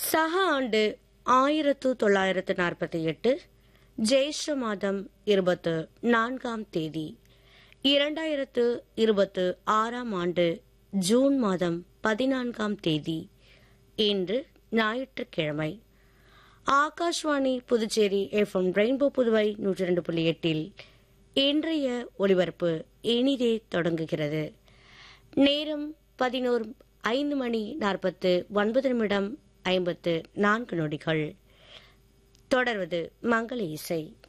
சக ஆண்டு ஆயிரத்து தொள்ளாயிரத்து நாற்பத்தி எட்டு ஜெயிஷ மாதம் இருபத்து நான்காம் தேதி இரண்டாயிரத்து இருபத்து ஆறாம் ஆண்டு ஜூன் மாதம் பதினான்காம் தேதி இன்று ஞாயிற்றுக்கிழமை ஆகாஷ்வாணி புதுச்சேரி எஃப்எம் ரெயின்போ புதுவை நூற்றி ரெண்டு புள்ளி எட்டில் இன்றைய ஒலிபரப்பு இனிதே தொடங்குகிறது நேரம் பதினோரு ஐந்து மணி நாற்பத்து ஒன்பது நிமிடம் ஐம்பத்து நான்கு நொடிகள் தொடர்வது மங்கள இசை